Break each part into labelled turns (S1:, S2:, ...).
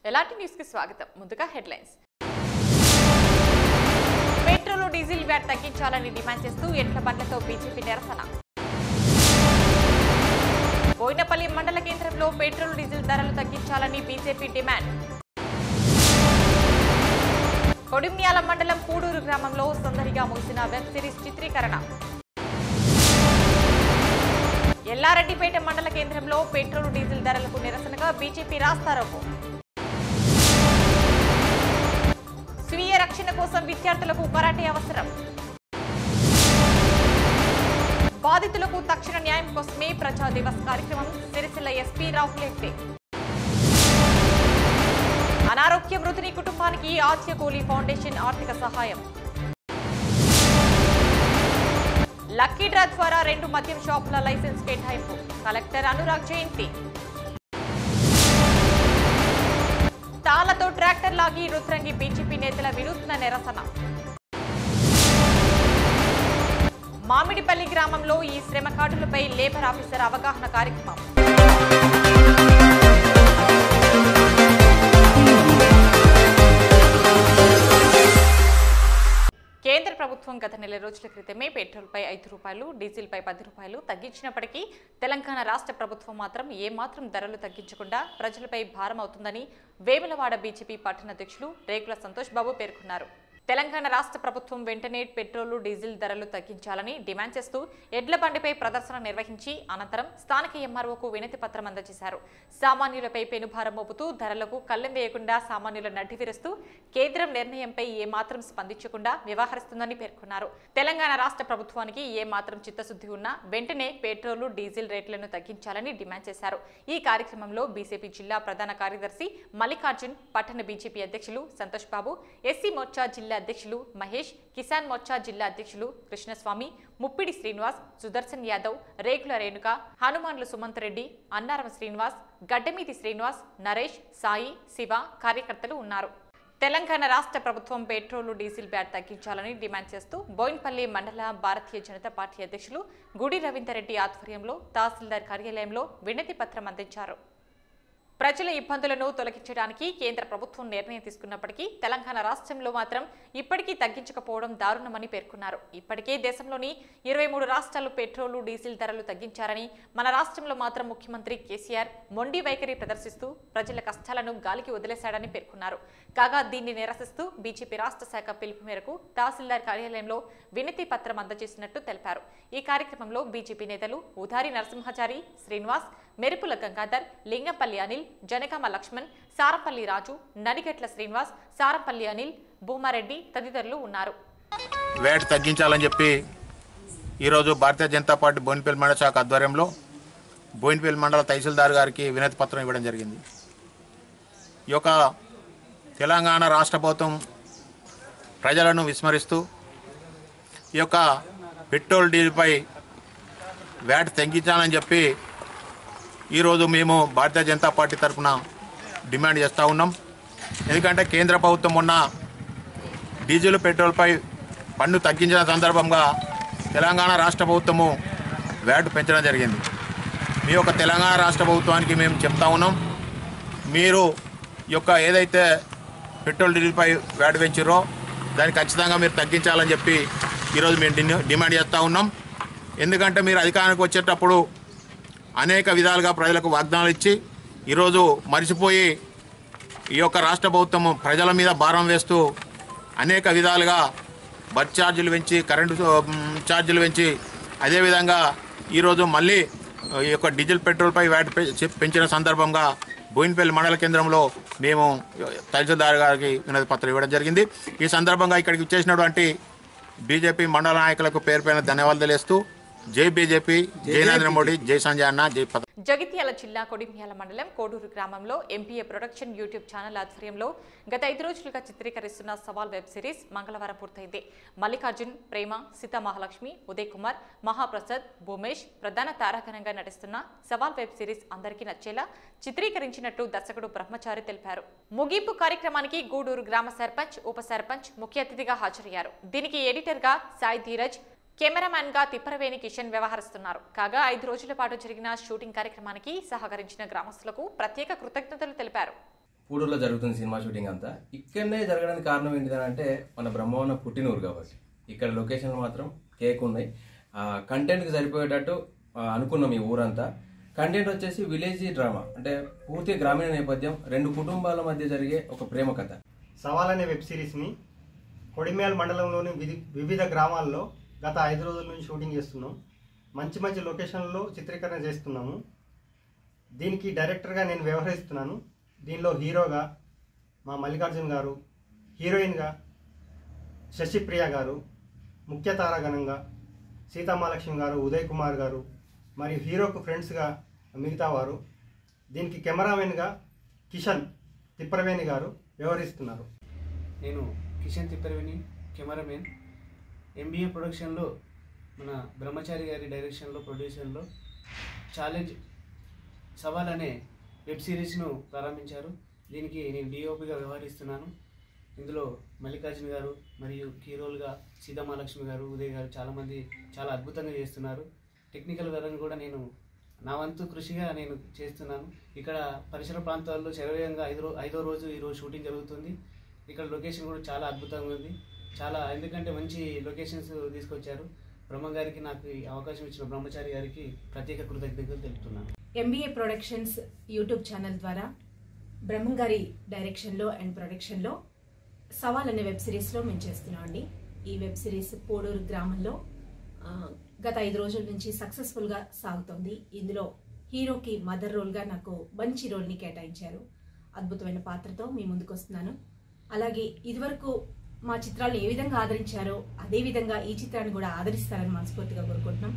S1: ఎలాంటి న్యూస్ కి స్వాగతం ముందుగా హెడ్లైన్స్ పెట్రోల్ డీజిల్ వ్యాట్ తగ్గించాలని డిమాండ్ చేస్తూ ఎట్ల బండ్లతో బీజేపీ నిరసన బోయినపల్లి మండల కేంద్రంలో పెట్రోల్ డీజిల్ ధరలు తగ్గించాలని బీజేపీ డిమాండ్ కొడిమ్యాల మండలం కూడూరు గ్రామంలో సందడిగా ముగిసిన వెబ్ సిరీస్ చిత్రీకరణ ఎల్లారెడ్డిపేట మండల కేంద్రంలో పెట్రోల్ డీజిల్ ధరలకు నిరసనగా బీజేపీ రాస్తారోకో స్వీయ రక్షణ కోసం విద్యార్థులకు కరాటే అవసరం బాధితులకు తక్షణ న్యాయం కోసమే ప్రజా దివస్ కార్యక్రమం సిరిసిల్ల ఎస్పీ రాహుల్ హెగ్డే అనారోగ్య మృతుని కుటుంబానికి ఆద్య కూలీ ఫౌండేషన్ ఆర్థిక సహాయం లక్కీ డ్రా ద్వారా రెండు మద్యం షాపుల లైసెన్స్ కేటాయింపు కలెక్టర్ అనురాగ్ జయంతి తాళ్లతో ట్రాక్టర్ లాగి రుద్రంగి బీజేపీ నేతల వినూత్న నిరసన మామిడిపల్లి గ్రామంలో ఈ శ్రమ కార్డులపై లేబర్ ఆఫీసర్ అవగాహన కార్యక్రమం కేంద్ర ప్రభుత్వం గత నెల రోజుల క్రితమే పెట్రోల్పై ఐదు రూపాయలు డీజిల్పై పది రూపాయలు తగ్గించినప్పటికీ తెలంగాణ రాష్ట్ర ప్రభుత్వం మాత్రం ఏమాత్రం ధరలు తగ్గించకుండా ప్రజలపై భారం అవుతుందని వేములవాడ బీజేపీ పట్టణ అధ్యక్షులు రేకుల సంతోష్ బాబు పేర్కొన్నారు తెలంగాణ రాష్ట్ర ప్రభుత్వం వెంటనే పెట్రోల్ డీజిల్ ధరలు తగ్గించాలని డిమాండ్ చేస్తూ ఎడ్ల బండిపై ప్రదర్శన నిర్వహించి అనంతరం స్థానిక ఎంఆర్ఓకు వినతి పత్రం అందజేశారు సామాన్యులపై పెనుభారం మోపుతూ ధరలకు కళ్ళెం వేయకుండా సామాన్యుల నడ్డి విరుస్తూ కేంద్రం నిర్ణయంపై ఏమాత్రం స్పందించకుండా వ్యవహరిస్తుందని పేర్కొన్నారు తెలంగాణ రాష్ట్ర ప్రభుత్వానికి ఏమాత్రం చిత్తశుద్ధి ఉన్నా వెంటనే పెట్రోల్ డీజిల్ రేట్లను తగ్గించాలని డిమాండ్ చేశారు ఈ కార్యక్రమంలో బీజేపీ జిల్లా ప్రధాన కార్యదర్శి మల్లికార్జున్ పట్టణ బీజేపీ అధ్యక్షులు సంతోష్ బాబు ఎస్సీ మోర్చా జిల్లా అధ్యక్షులు మహేష్ కిసాన్ మోర్చా జిల్లా అధ్యక్షులు కృష్ణస్వామి ముప్పిడి శ్రీనివాస్ సుదర్శన్ యాదవ్ రేగుల రేణుక హనుమాన్లు సుమంత్ రెడ్డి అన్నారం శ్రీనివాస్ గడ్డమీది శ్రీనివాస్ నరేష్ సాయి శివ కార్యకర్తలు ఉన్నారు తెలంగాణ రాష్ట్ర ప్రభుత్వం పెట్రోల్ డీజిల్ బ్యాట్ తగ్గించాలని డిమాండ్ చేస్తూ బోయిన్పల్లి మండల భారతీయ జనతా పార్టీ అధ్యక్షులు గుడి రవీందర్ రెడ్డి ఆధ్వర్యంలో తహసీల్దార్ కార్యాలయంలో వినతి పత్రం అందించారు ప్రజల ఇబ్బందులను తొలగించడానికి కేంద్ర ప్రభుత్వం నిర్ణయం తీసుకున్నప్పటికీ తెలంగాణ రాష్ట్రంలో మాత్రం ఇప్పటికీ తగ్గించకపోవడం దారుణమని పేర్కొన్నారు ఇప్పటికే దేశంలోని ఇరవై మూడు రాష్ట్రాలు పెట్రోలు డీజిల్ ధరలు తగ్గించారని మన రాష్ట్రంలో మాత్రం ముఖ్యమంత్రి కేసీఆర్ మొండి వైఖరి ప్రదర్శిస్తూ ప్రజల కష్టాలను గాలికి వదిలేశాడని పేర్కొన్నారు కాగా దీన్ని నిరసిస్తూ బీజేపీ రాష్ట్ర శాఖ పిలుపు మేరకు తహసీల్దార్ కార్యాలయంలో వినతి పత్రం అందజేసినట్టు తెలిపారు ఈ కార్యక్రమంలో బీజేపీ నేతలు ఉదారి నరసింహాచారి శ్రీనివాస్ మెరుపుల గంగాధర్ లింగంపల్లి అనిల్ జనగామ లక్ష్మణ్ సారంపల్లి రాజు నడిగట్ల శ్రీనివాస్ సారంపల్లి అనిల్ భూమారెడ్డి తదితరులు ఉన్నారు
S2: వేట్ తగ్గించాలని చెప్పి ఈరోజు భారతీయ జనతా పార్టీ బోయినపల్లి మండల శాఖ ఆధ్వర్యంలో బోయినపల్లి మండల తహసీల్దార్ గారికి వినతి పత్రం ఇవ్వడం జరిగింది ఈ యొక్క తెలంగాణ రాష్ట్ర ప్రభుత్వం ప్రజలను విస్మరిస్తూ ఈ యొక్క పెట్రోల్ డీజిల్పై వ్యాట్ తగ్గించాలని చెప్పి ఈరోజు మేము భారతీయ జనతా పార్టీ తరఫున డిమాండ్ చేస్తూ ఉన్నాం ఎందుకంటే కేంద్ర ప్రభుత్వం మొన్న డీజిల్ పెట్రోల్పై పన్ను తగ్గించిన సందర్భంగా తెలంగాణ రాష్ట్ర ప్రభుత్వము వ్యాట్ పెంచడం జరిగింది మీ యొక్క తెలంగాణ రాష్ట్ర ప్రభుత్వానికి మేము చెప్తా ఉన్నాం మీరు ఈ యొక్క ఏదైతే పెట్రోల్ డీజిల్పై వ్యాట్ పెంచారో దాన్ని ఖచ్చితంగా మీరు తగ్గించాలని చెప్పి ఈరోజు మేము డిని- డిమాండ్ చేస్తూ ఉన్నాం ఎందుకంటే మీరు అధికారానికి వచ్చేటప్పుడు అనేక విధాలుగా ప్రజలకు వాగ్దానాలు ఇచ్చి ఈరోజు మరిచిపోయి ఈ యొక్క రాష్ట్ర ప్రభుత్వం ప్రజల మీద భారం వేస్తూ అనేక విధాలుగా బస్ ఛార్జీలు పెంచి కరెంటు మ్, ఛార్జీలు పెంచి అదేవిధంగా ఈరోజు మళ్ళీ ఈ యొక్క డీజిల్ పెట్రోల్పై వ్యాట్ పె- పెంచిన సందర్భంగా బోయినపల్లి మండల కేంద్రంలో మేము తహసీల్దార్ గారికి వినతి పత్రం ఇవ్వడం జరిగింది ఈ సందర్భంగా ఇక్కడికి వచ్చేసినటువంటి బీజేపీ మండల నాయకులకు పేరు పైన ధన్యవాదాలు తెలియస్తూ జై బీజేపీ జై నరేంద్ర మోడీ జై సంజయ్ అన్న జై పద
S1: జగిత్యాల జిల్లా కొడిమ్యాల మండలం కోడూరు గ్రామంలో ఎంపీఏ ప్రొడక్షన్ యూట్యూబ్ ఛానల్ ఆధ్వర్యంలో గత ఐదు రోజులుగా చిత్రీకరిస్తున్న సవాల్ వెబ్ సిరీస్ మంగళవారం పూర్తయింది మల్లికార్జున్ ప్రేమ సీతా మహాలక్ష్మి ఉదయ్ కుమార్ మహాప్రసాద్ భూమేష్ ప్రధాన తారాగణంగా నటిస్తున్న సవాల్ వెబ్ సిరీస్ అందరికీ నచ్చేలా చిత్రీకరించినట్టు దర్శకుడు బ్రహ్మచారి తెలిపారు ముగింపు కార్యక్రమానికి గూడూరు గ్రామ సర్పంచ్ ఉప సర్పంచ్ ముఖ్య అతిథిగా హాజరయ్యారు దీనికి ఎడిటర్గా సాయి ధీరజ్ కెమెరామ్యాన్ గా తిప్పరవేణి కిషన్ వ్యవహరిస్తున్నారు కాగా ఐదు రోజుల పాటు జరిగిన షూటింగ్ కార్యక్రమానికి సహకరించిన గ్రామస్తులకు ప్రత్యేక కృతజ్ఞతలు తెలిపారు
S3: పూడూరులో జరుగుతుంది సినిమా షూటింగ్ అంతా ఇక్కడనే జరగడానికి కారణం ఏంటిదని అంటే మన బ్రహ్మవన పుట్టినూరు కాబట్టి ఇక్కడ లొకేషన్ మాత్రం కేక్ ఉన్నాయి కంటెంట్కి సరిపోయేటట్టు ఆ, అనుకున్నాం ఈ ఊరంతా కంటెంట్ వచ్చేసి విలేజ్ డ్రామా అంటే పూర్తి గ్రామీణ నేపథ్యం రెండు కుటుంబాల మధ్య జరిగే ఒక ప్రేమ కథ
S4: సవాల్ అనే వెబ్ సిరీస్ని కొడిమేల్ మండలంలోని విధి వివిధ గ్రామాల్లో గత ఐదు రోజుల నుంచి షూటింగ్ చేస్తున్నాం మంచి మంచి లొకేషన్లో చిత్రీకరణ చేస్తున్నాము దీనికి డైరెక్టర్గా నేను వ్యవహరిస్తున్నాను దీనిలో హీరోగా మా మల్లికార్జున్ గారు హీరోయిన్గా శశిప్రియ గారు ముఖ్య తారాగణంగా సీతామహాలక్ష్మి గారు ఉదయ్ కుమార్ గారు మరియు హీరోకు ఫ్రెండ్స్గా మిగతా వారు దీనికి కెమెరామెన్గా కిషన్ తిప్పరవేణి గారు వ్యవహరిస్తున్నారు
S5: నేను కిషన్ తిప్పరవిని కెమెరామెన్ ఎంబీఏ ప్రొడక్షన్లో మన బ్రహ్మచారి గారి డైరెక్షన్లో ప్రొడ్యూషన్లో ఛాలెంజ్ సవాల్ అనే వెబ్ సిరీస్ను ప్రారంభించారు దీనికి నేను డిఓపిగా వ్యవహరిస్తున్నాను ఇందులో మల్లికార్జున గారు మరియు హీరోలుగా సీతామహాలక్ష్మి గారు ఉదయ్ గారు చాలామంది చాలా అద్భుతంగా చేస్తున్నారు టెక్నికల్ పరంగా కూడా నేను నా వంతు కృషిగా నేను చేస్తున్నాను ఇక్కడ పరిసర ప్రాంతాల్లో శరవేగంగా ఐదో రో- ఐదో రోజు ఈరోజు షూటింగ్ జరుగుతుంది ఇక్కడ లొకేషన్ కూడా చాలా అద్భుతంగా ఉంది చాలా ఎందుకంటే మంచి లొకేషన్స్ తీసుకొచ్చారు బ్రహ్మ గారికి నాకు ఈ అవకాశం ఇచ్చిన బ్రహ్మచారి గారికి ప్రత్యేక కృతజ్ఞతలు తెలుపుతున్నాను
S6: ఎంబీఏ ప్రొడక్షన్స్ యూట్యూబ్ ఛానల్ ద్వారా బ్రహ్మంగారి డైరెక్షన్లో అండ్ ప్రొడక్షన్లో సవాల్ అనే వెబ్ సిరీస్లో మేము చేస్తున్నామండి ఈ వెబ్ సిరీస్ పోడూరు గ్రామంలో ఆ, గత ఐదు రోజుల నుంచి సక్సెస్ఫుల్గా సాగుతోంది ఇందులో హీరోకి మదర్ రోల్గా నాకు మంచి రోల్ని కేటాయించారు అద్భుతమైన పాత్రతో మీ ముందుకు వస్తున్నాను అలాగే ఇదివరకు మా చిత్రాలను ఏ విధంగా ఆదరించారో అదే విధంగా ఈ చిత్రాన్ని కూడా ఆదరిస్తారని మనస్ఫూర్తిగా కోరుకుంటున్నాం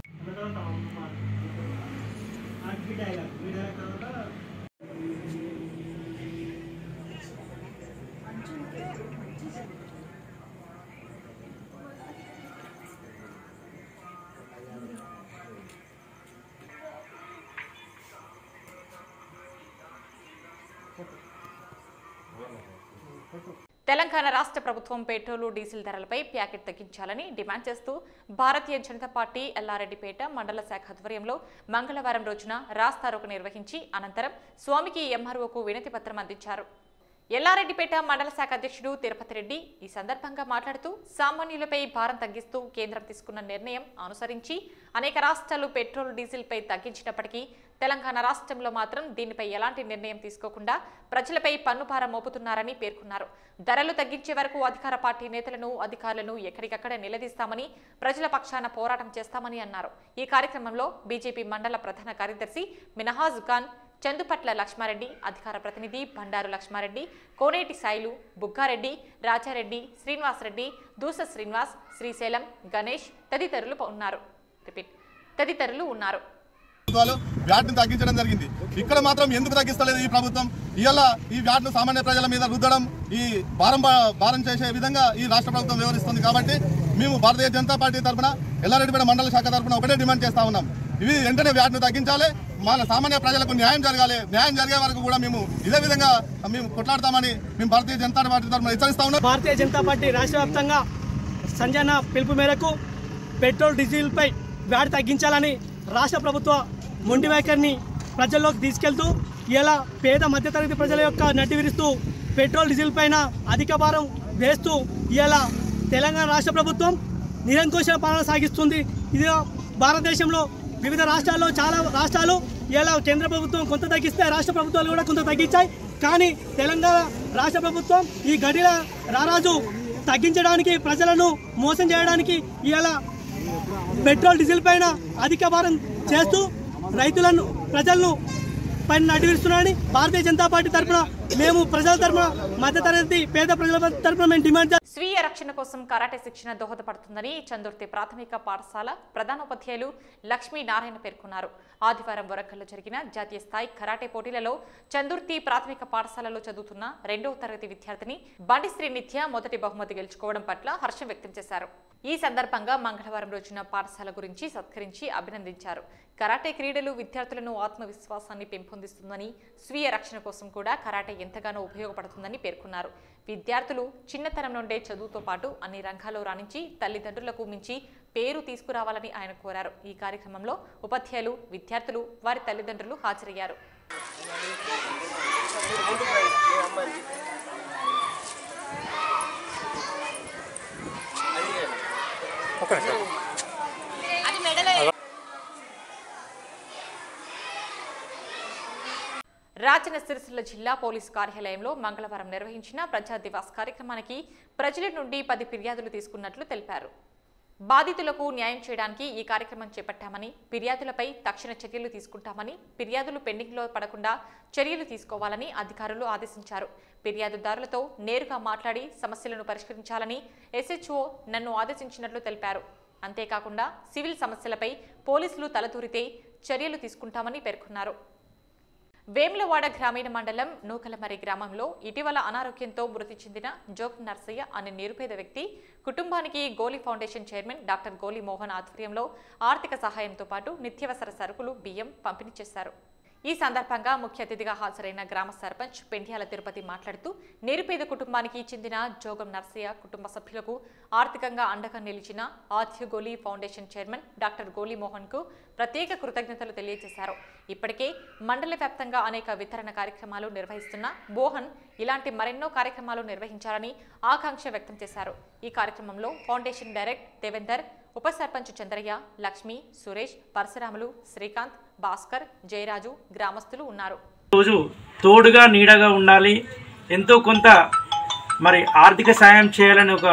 S1: తెలంగాణ రాష్ట్ర ప్రభుత్వం పెట్రోలు డీజిల్ ధరలపై ప్యాకెట్ తగ్గించాలని డిమాండ్ చేస్తూ భారతీయ జనతా పార్టీ ఎల్లారెడ్డిపేట మండల శాఖ ఆధ్వర్యంలో మంగళవారం రోజున రాస్తారోకు నిర్వహించి అనంతరం స్వామికి ఎంఆర్ఓకు వినతి పత్రం అందించారు ఎల్లారెడ్డిపేట మండల శాఖ అధ్యక్షుడు తిరుపతి రెడ్డి ఈ సందర్భంగా మాట్లాడుతూ సామాన్యులపై భారం తగ్గిస్తూ కేంద్రం తీసుకున్న నిర్ణయం అనుసరించి అనేక రాష్ట్రాలు పెట్రోల్ డీజిల్పై తగ్గించినప్పటికీ తెలంగాణ రాష్ట్రంలో మాత్రం దీనిపై ఎలాంటి నిర్ణయం తీసుకోకుండా ప్రజలపై పన్ను భారం మోపుతున్నారని పేర్కొన్నారు ధరలు తగ్గించే వరకు అధికార పార్టీ నేతలను అధికారులను ఎక్కడికక్కడ నిలదీస్తామని ప్రజల పక్షాన పోరాటం చేస్తామని అన్నారు ఈ కార్యక్రమంలో బీజేపీ మండల ప్రధాన కార్యదర్శి మినహాజ్ ఖాన్ చందుపట్ల లక్ష్మారెడ్డి అధికార ప్రతినిధి బండారు లక్ష్మారెడ్డి కోనేటి సాయిలు బుగ్గారెడ్డి రాజారెడ్డి శ్రీనివాసరెడ్డి దూస శ్రీనివాస్ శ్రీశైలం గణేష్ తదితరులు ఉన్నారు రిపీట్ తదితరులు ఉన్నారు
S7: ప్రభుత్వాలు వ్యాట్ని తగ్గించడం జరిగింది ఇక్కడ మాత్రం ఎందుకు తగ్గిస్తలేదు ఈ ప్రభుత్వం ఇవాళ ఈ వ్యాట్ను సామాన్య ప్రజల మీద రుద్దడం ఈ భారం భారం చేసే విధంగా ఈ రాష్ట్ర ప్రభుత్వం వ్యవహరిస్తుంది కాబట్టి మేము భారతీయ జనతా పార్టీ తరఫున ఎల్లారెడ్డిపేట మండల శాఖ తరఫున ఒకటే డిమాండ్ చేస్తా ఉన్నాం ఇవి వెంటనే వ్యాట్ను తగ్గించాలి మన సామాన్య ప్రజలకు న్యాయం జరగాలి న్యాయం జరిగే వరకు కూడా మేము ఇదే విధంగా మేము కొట్లాడతామని మేము భారతీయ జనతా పార్టీ తరఫున హెచ్చరిస్తా ఉన్నాం
S8: భారతీయ జనతా పార్టీ రాష్ట్ర వ్యాప్తంగా సంజన పిలుపు మేరకు పెట్రోల్ డీజిల్పై వ్యాట్ తగ్గించాలని రాష్ట్ర ప్రభుత్వ మొండి వైఖరిని ప్రజల్లోకి తీసుకెళ్తూ ఇలా పేద మధ్యతరగతి ప్రజల యొక్క నడ్డి విరుస్తూ పెట్రోల్ డీజిల్ పైన అధిక భారం వేస్తూ ఇలా తెలంగాణ రాష్ట్ర ప్రభుత్వం నిరంకుశ పాలన సాగిస్తుంది ఇది భారతదేశంలో వివిధ రాష్ట్రాల్లో చాలా రాష్ట్రాలు ఇలా కేంద్ర ప్రభుత్వం కొంత తగ్గిస్తే రాష్ట్ర ప్రభుత్వాలు కూడా కొంత తగ్గించాయి కానీ తెలంగాణ రాష్ట్ర ప్రభుత్వం ఈ గడిల రారాజు తగ్గించడానికి ప్రజలను మోసం చేయడానికి ఇలా పెట్రోల్ డీజిల్ పైన అధిక భారం చేస్తూ రైతులను ప్రజలను పైన నడిపిస్తున్నారని భారతీయ జనతా పార్టీ తరఫున మేము ప్రజల తరఫున మధ్యతరగతి పేద ప్రజల తరఫున మేము డిమాండ్ చేస్తున్నాం.
S1: స్వీయ రక్షణ కోసం కరాటే శిక్షణ దోహదపడుతుందని చందుర్తి ప్రాథమిక పాఠశాల ప్రధానోపాధ్యాయులు లక్ష్మీ నారాయణ పేర్కొన్నారు ఆదివారం వరంగల్లో జరిగిన జాతీయ స్థాయి కరాటే పోటీలలో చందుర్తి ప్రాథమిక పాఠశాలలో చదువుతున్న రెండవ తరగతి విద్యార్థిని బండిశ్రీ నిత్య మొదటి బహుమతి గెలుచుకోవడం పట్ల హర్షం వ్యక్తం చేశారు ఈ సందర్భంగా మంగళవారం రోజున పాఠశాల గురించి సత్కరించి అభినందించారు కరాటే క్రీడలు విద్యార్థులను ఆత్మవిశ్వాసాన్ని పెంపొందిస్తుందని స్వీయ రక్షణ కోసం కూడా కరాటే ఎంతగానో ఉపయోగపడుతుందని పేర్కొన్నారు విద్యార్థులు చిన్నతనం నుండే చదువుతో పాటు అన్ని రంగాల్లో రాణించి తల్లిదండ్రులకు మించి పేరు తీసుకురావాలని ఆయన కోరారు ఈ కార్యక్రమంలో ఉపాధ్యాయులు విద్యార్థులు వారి తల్లిదండ్రులు హాజరయ్యారు రాజన్న సిరిసిల్ల జిల్లా పోలీస్ కార్యాలయంలో మంగళవారం నిర్వహించిన ప్రజా దివాస్ కార్యక్రమానికి ప్రజల నుండి పది ఫిర్యాదులు తీసుకున్నట్లు తెలిపారు బాధితులకు న్యాయం చేయడానికి ఈ కార్యక్రమం చేపట్టామని ఫిర్యాదులపై తక్షణ చర్యలు తీసుకుంటామని ఫిర్యాదులు పెండింగ్లో పడకుండా చర్యలు తీసుకోవాలని అధికారులు ఆదేశించారు ఫిర్యాదుదారులతో నేరుగా మాట్లాడి సమస్యలను పరిష్కరించాలని ఎస్హెచ్ఓ నన్ను ఆదేశించినట్లు తెలిపారు అంతేకాకుండా సివిల్ సమస్యలపై పోలీసులు తలదూరితే చర్యలు తీసుకుంటామని పేర్కొన్నారు వేములవాడ గ్రామీణ మండలం నూకలమరి గ్రామంలో ఇటీవల అనారోగ్యంతో మృతి చెందిన జోక్ నర్సయ్య అనే నిరుపేద వ్యక్తి కుటుంబానికి గోలీ ఫౌండేషన్ చైర్మన్ డాక్టర్ గోలీ మోహన్ ఆధ్వర్యంలో ఆర్థిక సహాయంతో పాటు నిత్యావసర సరుకులు బియ్యం పంపిణీ చేశారు ఈ సందర్భంగా ముఖ్య అతిథిగా హాజరైన గ్రామ సర్పంచ్ పెండ్యాల తిరుపతి మాట్లాడుతూ నిరుపేద కుటుంబానికి చెందిన జోగం నర్సయ్య కుటుంబ సభ్యులకు ఆర్థికంగా అండగా నిలిచిన ఆద్య గోలీ ఫౌండేషన్ చైర్మన్ డాక్టర్ గోలీ మోహన్ కు ప్రత్యేక కృతజ్ఞతలు తెలియజేశారు ఇప్పటికే మండల వ్యాప్తంగా అనేక వితరణ కార్యక్రమాలు నిర్వహిస్తున్న మోహన్ ఇలాంటి మరెన్నో కార్యక్రమాలు నిర్వహించాలని ఆకాంక్ష వ్యక్తం చేశారు ఈ కార్యక్రమంలో ఫౌండేషన్ డైరెక్ట్ దేవేందర్ ఉప సర్పంచ్ చంద్రయ్య లక్ష్మి సురేష్ పరశురాములు శ్రీకాంత్ భాస్కర్ జయరాజు గ్రామస్తులు ఉన్నారు
S9: రోజు తోడుగా నీడగా ఉండాలి ఎంతో కొంత మరి ఆర్థిక సాయం చేయాలని ఒక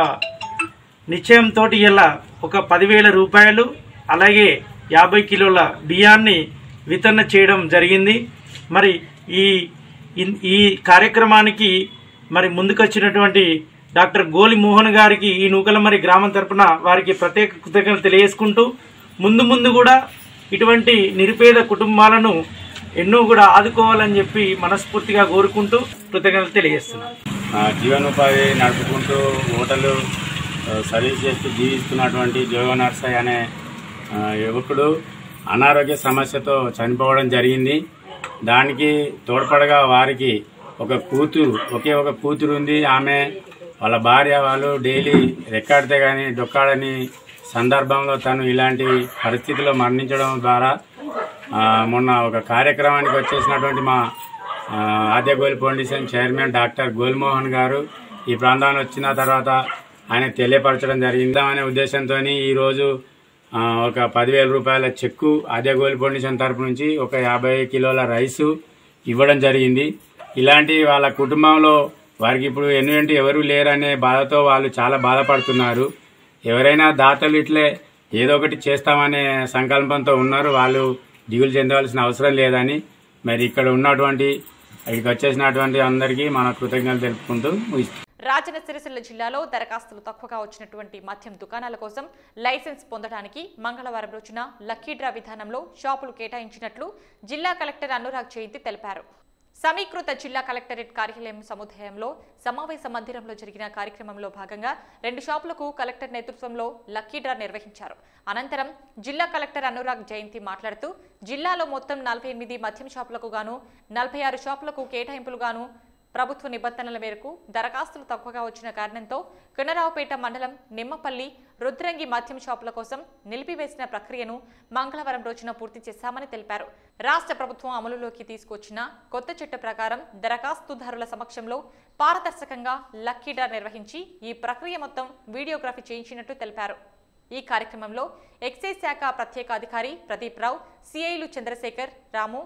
S9: నిశ్చయంతో ఇలా ఒక పదివేల రూపాయలు అలాగే యాభై కిలోల బియ్యాన్ని వితరణ చేయడం జరిగింది మరి ఈ ఇన్- ఈ కార్యక్రమానికి మరి ముందుకొచ్చినటువంటి డాక్టర్ గోలి మోహన్ గారికి ఈ నూకలమరి గ్రామం తరపున వారికి ప్రత్యేక కృతజ్ఞతలు తెలియజేసుకుంటూ ముందు ముందు కూడా ఇటువంటి నిరుపేద కుటుంబాలను ఎన్నో కూడా ఆదుకోవాలని చెప్పి మనస్ఫూర్తిగా కోరుకుంటూ కృతజ్ఞతలు తెలియజేస్తున్నాను
S10: ఆ, జీవనోపాధి నడుపుకుంటూ హోటల్ ఆ, సర్వీస్ చేస్తూ జీవిస్తున్నటువంటి జోగ నర్సయ్య అనే ఆ, యువకుడు అనారోగ్య సమస్యతో చనిపోవడం జరిగింది దానికి తోడ్పడగా వారికి ఒక కూతురు ఒకే ఒక కూతురు ఉంది ఆమె వాళ్ళ భార్య వాళ్ళు డైలీ రెక్కాడితే కానీ డొక్కాడని సందర్భంలో తను ఇలాంటి పరిస్థితిలో మరణించడం ద్వారా ఆ, మొన్న ఒక కార్యక్రమానికి వచ్చేసినటువంటి మా ఆ, Aadya Gol foundation chairman doctor Golmohan గారు ఈ ప్రాంతానికి వచ్చిన తర్వాత ఆయన తెలియపరచడం జరిగింది అనే ఉద్దేశంతో ఈరోజు ఆ, ఒక పదివేల రూపాయల చెక్కు ఆద్య గోల్ ఫౌండేషన్ తరపు నుంచి ఒక యాభై కిలోల రైసు ఇవ్వడం జరిగింది ఇలాంటి వాళ్ళ కుటుంబంలో వారికి ఇప్పుడు ఎన్నుంటి ఎవరు లేరనే బాధతో వాళ్ళు చాలా బాధపడుతున్నారు ఎవరైనా దాతలు ఇట్లే ఏదో ఒకటి చేస్తామనే సంకల్పంతో ఉన్నారు వాళ్ళు దిగులు చెందవలసిన అవసరం లేదని మరి ఇక్కడ ఉన్నటువంటి ఇక్కడికి వచ్చేసినటువంటి అందరికీ మన కృతజ్ఞతలు తెలుపుకుంటూ ముగిస్తున్నాం.
S1: రాజన్న సిరిసిల్ల జిల్లాలో దరఖాస్తులు తక్కువగా వచ్చినటువంటి మద్యం దుకాణాల కోసం లైసెన్స్ పొందడానికి మంగళవారం రోజున లక్కీ డ్రా విధానంలో షాపులు కేటాయించినట్లు జిల్లా కలెక్టర్ అనురాగ్ జయంతి తెలిపారు సమీకృత జిల్లా కలెక్టరేట్ కార్యాలయం సముదాయంలో సమావేశ మందిరంలో జరిగిన కార్యక్రమంలో భాగంగా రెండు షాపులకు కలెక్టర్ నేతృత్వంలో లక్కీ డ్రా నిర్వహించారు అనంతరం జిల్లా కలెక్టర్ అనురాగ్ జయంతి మాట్లాడుతూ జిల్లాలో మొత్తం నలభై ఎనిమిది మద్యం షాపులకు గాను నలభై ఆరు షాపులకు కేటాయింపులు గాను ప్రభుత్వ నిబంధనల మేరకు దరఖాస్తులు తక్కువగా వచ్చిన కారణంతో కినరావుపేట మండలం నిమ్మపల్లి రుద్రంగి మద్యం షాపుల కోసం నిలిపివేసిన ప్రక్రియను మంగళవారం రోజున పూర్తి చేశామని తెలిపారు రాష్ట్ర ప్రభుత్వం అమలులోకి తీసుకొచ్చిన కొత్త చట్ట ప్రకారం దరఖాస్తుదారుల సమక్షంలో పారదర్శకంగా లక్కీ డ్రా నిర్వహించి ఈ ప్రక్రియ మొత్తం వీడియోగ్రఫీ చేయించినట్టు తెలిపారు ఈ కార్యక్రమంలో ఎక్సైజ్ శాఖ ప్రత్యేక అధికారి ప్రదీప్ రావు సిఐలు చంద్రశేఖర్ రాము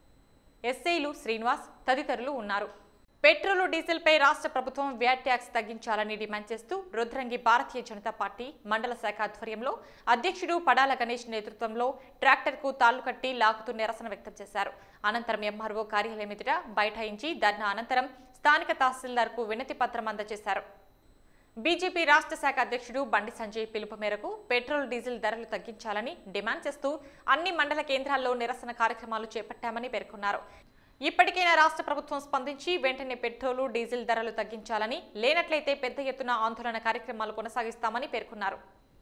S1: ఎస్ఐలు శ్రీనివాస్ తదితరులు ఉన్నారు పెట్రోల్ డీజిల్ పై రాష్ట్ర ప్రభుత్వం వ్యాట్ ట్యాక్స్ తగ్గించాలని డిమాండ్ చేస్తూ రుద్రంగి భారతీయ జనతా పార్టీ మండల శాఖ ఆధ్వర్యంలో అధ్యక్షుడు పడాల గణేష్ నేతృత్వంలో ట్రాక్టర్కు తాళ్లు కట్టి లాగుతూ నిరసన వ్యక్తం చేశారు అనంతరం ఎంఆర్ఓ కార్యాలయం ఎదుట బైఠాయించి ధర్నా అనంతరం స్థానిక తహసీల్దార్కు వినతి పత్రం అందజేశారు బీజేపీ రాష్ట్ర శాఖ అధ్యక్షుడు బండి సంజయ్ పిలుపు మేరకు పెట్రోల్ డీజిల్ ధరలు తగ్గించాలని డిమాండ్ చేస్తూ అన్ని మండల కేంద్రాల్లో నిరసన కార్యక్రమాలు చేపట్టామని పేర్కొన్నారు ఇప్పటికైనా రాష్ట్ర ప్రభుత్వం స్పందించి వెంటనే పెట్రోలు డీజిల్ ధరలు తగ్గించాలని లేనట్లయితే పెద్ద ఎత్తున ఆందోళన కార్యక్రమాలు కొనసాగిస్తామని పేర్కొన్నారు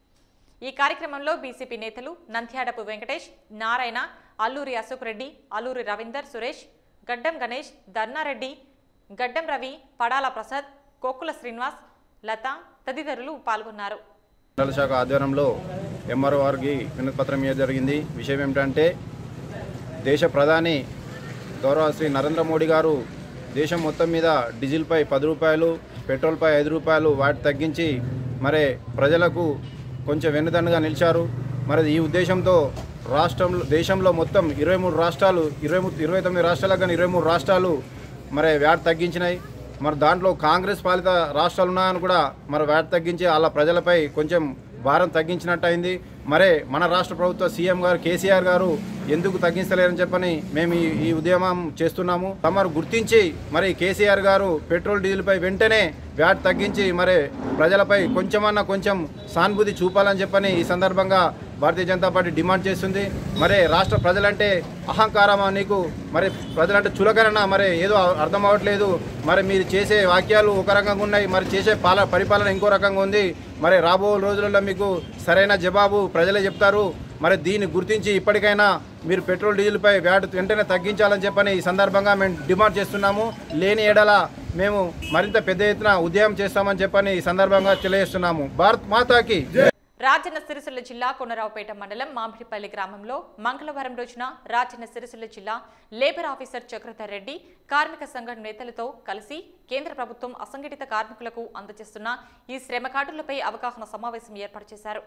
S1: ఈ కార్యక్రమంలో బీసీపీ నేతలు నంద్యాడపు వెంకటేష్ నారాయణ అల్లూరి అశోక్ రెడ్డి అల్లూరి రవీందర్ సురేష్ గడ్డం గణేష్ ధర్నారెడ్డి గడ్డం రవి పడాల ప్రసాద్ కోకుల శ్రీనివాస్ లత తదితరులు పాల్గొన్నారు
S11: మండల శాఖ ఆధ్వర్యంలో ఎంఆర్ఓ వారికి వినతిపత్రం ఇవ్వడం జరిగింది విషయం ఏమిటంటే దేశ ప్రధాని గౌరవ శ్రీ నరేంద్ర మోడీ గారు దేశం మొత్తం మీద డీజిల్పై పది రూపాయలు పెట్రోల్పై ఐదు రూపాయలు వాటి తగ్గించి మరి ప్రజలకు కొంచెం వెన్నుదన్నుగా నిలిచారు మరి ఈ ఉద్దేశంతో రాష్ట్రంలో దేశంలో మొత్తం ఇరవై మూడు రాష్ట్రాలు ఇరవై ము- ఇరవై తొమ్మిది రాష్ట్రాలకు కానీ ఇరవై మూడు రాష్ట్రాలు మరి వ్యాట్ తగ్గించినాయి మరి దాంట్లో కాంగ్రెస్ పాలిత రాష్ట్రాలు ఉన్నాయని కూడా మరి వ్యాట్ తగ్గించి వాళ్ళ ప్రజలపై కొంచెం భారం తగ్గించినట్టు అయింది మరే మన రాష్ట్ర ప్రభుత్వ సీఎం గారు కేసీఆర్ గారు ఎందుకు తగ్గించలేరని చెప్పని మేము ఈ ఈ ఉద్యమం చేస్తున్నాము తమరు గుర్తించి మరి కేసీఆర్ గారు పెట్రోల్ డీజిల్పై వెంటనే వ్యాట్ తగ్గించి మరి ప్రజలపై కొంచెమన్నా కొంచెం సానుభూతి చూపాలని చెప్పని ఈ సందర్భంగా భారతీయ జనతా పార్టీ డిమాండ్ చేస్తుంది మరి రాష్ట్ర ప్రజలంటే అహంకారమా నీకు మరి ప్రజలంటే చులకరణ మరి ఏదో అర్థం అవ్వట్లేదు మరి మీరు చేసే వాక్యాలు ఒక రకంగా ఉన్నాయి మరి చేసే పాల పరిపాలన ఇంకో రకంగా ఉంది మరి రాబో రోజులలో మీకు సరైన జవాబు ప్రజలే చెప్తారు మరి దీన్ని గుర్తించి ఇప్పటికైనా మీరు పెట్రోల్ డీజిల్పై వ్యాట్ వెంటనే తగ్గించాలని చెప్పని ఈ సందర్భంగా మేము డిమాండ్ చేస్తున్నాము లేని ఎడల మేము మరింత పెద్ద ఎత్తున ఉద్యమం చేస్తామని చెప్పని ఈ సందర్భంగా తెలియజేస్తున్నాము భారత్ మాతాకి
S1: రాజన్న సిరిసిల్ల జిల్లా కొనరావుపేట మండలం మామిడిపల్లి గ్రామంలో మంగళవారం రోజున రాజన్న సిరిసిల్ల జిల్లా లేబర్ ఆఫీసర్ చక్రధర్ రెడ్డి కార్మిక సంఘం నేతలతో కలిసి కేంద్ర ప్రభుత్వం అసంఘటిత కార్మికులకు అందజేస్తున్న ఈ శ్రమ కార్డులపై అవగాహన సమావేశం ఏర్పాటు చేశారు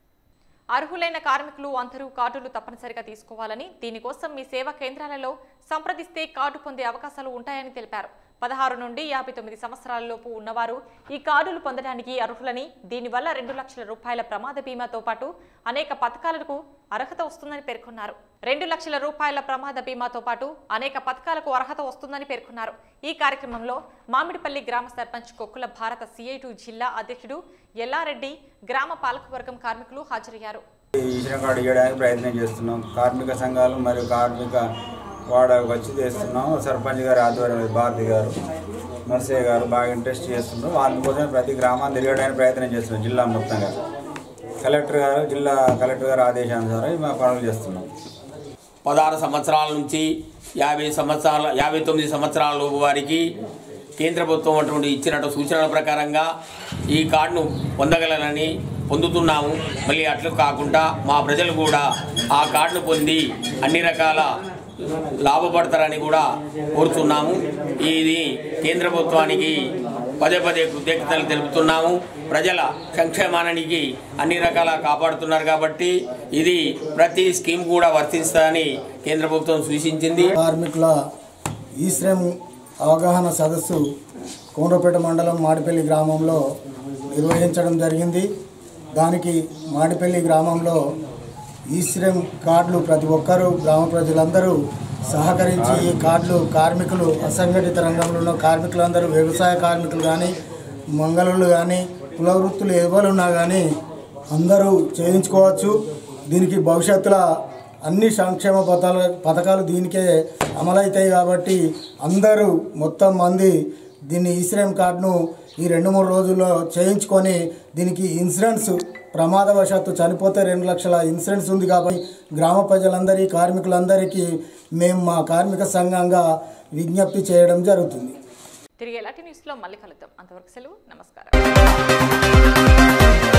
S1: అర్హులైన కార్మికులు అందరూ కార్డులు తప్పనిసరిగా తీసుకోవాలని దీనికోసం మీ సేవా కేంద్రాలలో సంప్రదిస్తే కార్డు పొందే అవకాశాలు ఉంటాయని తెలిపారు పదహారు నుండి యాభై తొమ్మిది సంవత్సరాలలోపు ఉన్నవారు ఈ కార్డులు పొందడానికి అర్హులని దీనివల్ల రెండు లక్షల రూపాయల ప్రమాద బీమాతో పాటు అనేక పథకాలకు అర్హత వస్తుందని పేర్కొన్నారు రెండు లక్షల రూపాయల ప్రమాద బీమాతో పాటు అనేక పథకాలకు అర్హత వస్తుందని పేర్కొన్నారు ఈ కార్యక్రమంలో మామిడిపల్లి గ్రామ సర్పంచ్ కొక్కుల భారత సిఐటు జిల్లా అధ్యక్షుడు ఎల్లారెడ్డి గ్రామ పాలకవర్గం కార్మికులు హాజరయ్యారు
S12: ఇచ్చిన కార్డు ఇవ్వడానికి ప్రయత్నం చేస్తున్నాం కార్మిక సంఘాలు మరియు కార్మిక వాడ వచ్చి చేస్తున్నాం సర్పంచ్ గారి ఆధ్వర్యంలో భారతి గారు నర్సయ్య గారు బాగా ఇంట్రెస్ట్ చేస్తున్నారు వాళ్ళ కోసం ప్రతి గ్రామాన్ని తిరగడానికి ప్రయత్నం చేస్తున్నాం జిల్లా మొత్తంగా కలెక్టర్ గారు జిల్లా కలెక్టర్ గారు ఆదేశానుసారం మా పనులు చేస్తున్నాం
S13: పదహారు సంవత్సరాల నుంచి యాభై సంవత్సరాల యాభై తొమ్మిది సంవత్సరాల లోపు వారికి కేంద్ర ప్రభుత్వం అటువంటి ఇచ్చినట్టు సూచనల ప్రకారంగా ఈ కార్డును పొందగలనని పొందుతున్నాము మళ్ళీ అట్లు కాకుండా మా ప్రజలు కూడా ఆ కార్డును పొంది అన్ని రకాల లాభపడతారని కూడా కోరుతున్నాము ఇది కేంద్ర ప్రభుత్వానికి పదే పదే కృతజ్ఞతలు తెలుపుతున్నాము ప్రజల సంక్షేమానికి అన్ని రకాల కాపాడుతున్నారు కాబట్టి ఇది ప్రతి స్కీమ్ కూడా వర్తిస్తుందని కేంద్ర ప్రభుత్వం సూచించింది
S14: కార్మికుల ఈ శ్రమ్ అవగాహన సదస్సు కోనరపేట మండలం మాడిపల్లి గ్రామంలో నిర్వహించడం జరిగింది దానికి మాడిపల్లి గ్రామంలో ఈ శ్రమ్ కార్డులు ప్రతి ఒక్కరూ గ్రామ ప్రజలందరూ సహకరించి ఈ కార్డులు కార్మికులు అసంఘటిత రంగంలో ఉన్న కార్మికులందరూ వ్యవసాయ కార్మికులు కానీ మంగళులు కానీ కుల వృత్తులు ఎవరున్నా కానీ అందరూ చేయించుకోవచ్చు దీనికి భవిష్యత్తులో అన్ని సంక్షేమ పథకాలు పథకాలు దీనికే అమలవుతాయి కాబట్టి అందరూ మొత్తం మంది దీన్ని ఈశ్రమ్ కార్డును ఈ రెండు మూడు రోజుల్లో చేయించుకొని దీనికి ఇన్సూరెన్స్ ప్రమాదవశాత్తు చనిపోతే రెండు లక్షల ఇన్సూరెన్స్ ఉంది కాబట్టి గ్రామ ప్రజలందరి కార్మికులందరికీ మేము మా కార్మిక సంఘంగా విజ్ఞప్తి చేయడం జరుగుతుంది
S1: తిరిగి ఎలాంటి న్యూస్లో మళ్ళీ కలుద్దాం అంతవరకు సెలవు నమస్కారం